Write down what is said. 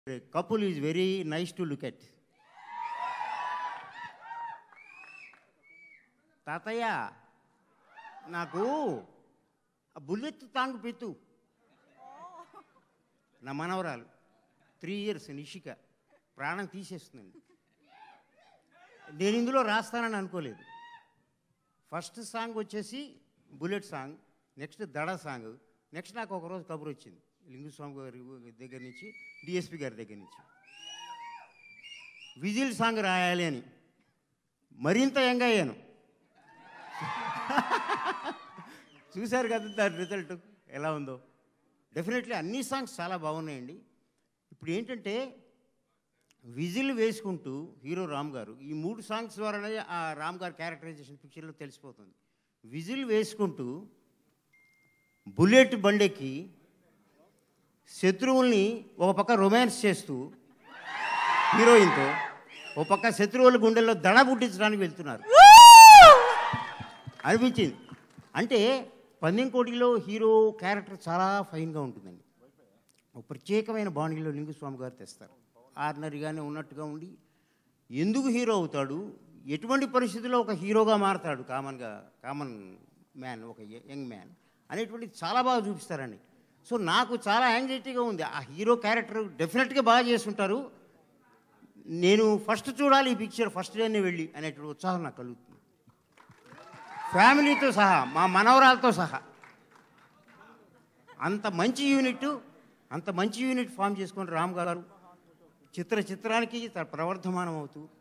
couple is very nice to look at తాతయ్య నాకు ఆ బుల్లెట్ తాంగు పెట్టు నా మనవరాలు త్రీ ఇయర్స్ నిషిక ప్రాణం తీసేస్తుందండి నేను ఇందులో రాస్తానని అనుకోలేదు ఫస్ట్ సాంగ్ వచ్చేసి బుల్లెట్ సాంగ్ నెక్స్ట్ దడ సాంగ్ నెక్స్ట్ నాకు ఒకరోజు కబురు వచ్చింది లింగుస్వామి గారి దగ్గర నుంచి డిఎస్పి గారి దగ్గర నుంచి విజిల్ సాంగ్ రాయాలి అని మరింత యంగ్ అయ్యాను చూశారు కదా దాని రిజల్ట్ ఎలా ఉందో డెఫినెట్లీ అన్ని సాంగ్స్ చాలా బాగున్నాయండి ఇప్పుడు ఏంటంటే విజిల్ వేసుకుంటూ హీరో రామ్ గారు ఈ మూడు సాంగ్స్ ద్వారానే ఆ రామ్ గారి క్యారెక్టరైజేషన్ పిక్చర్లో తెలిసిపోతుంది విజిల్ వేసుకుంటూ బుల్లెట్ బండెక్కి శత్రువుల్ని ఒక పక్క రొమాన్స్ చేస్తూ హీరోయిన్తో ఒక పక్క శత్రువుల గుండెల్లో దడ పుట్టించడానికి వెళ్తున్నారు అనిపించింది అంటే పందెంకోటిలో హీరో క్యారెక్టర్ చాలా ఫైన్గా ఉంటుందండి ఒక ప్రత్యేకమైన బాణీలో లింగుస్వామి గారు తెస్తారు ఆర్డినరీగానే ఉన్నట్టుగా ఉండి ఎందుకు హీరో అవుతాడు ఎటువంటి పరిస్థితుల్లో ఒక హీరోగా మారతాడు కామన్గా కామన్ మ్యాన్ ఒక యంగ్ మ్యాన్ అనేటువంటిది చాలా బాగా చూపిస్తారండి సో నాకు చాలా యాంగ్జైటీగా ఉంది ఆ హీరో క్యారెక్టర్ డెఫినెట్గా బాగా చేస్తుంటారు నేను ఫస్ట్ చూడాలి ఈ పిక్చర్ ఫస్ట్ డేనే వెళ్ళి అనేటువంటి ఉత్సాహం నాకు కలుగుతుంది ఫ్యామిలీతో సహా మా మనవరాలతో సహా అంత మంచి యూనిట్ అంత మంచి యూనిట్ ఫామ్ చేసుకొని రామ్ గారు చిత్ర చిత్రానికి త- ప్రవర్ధమానం అవుతూ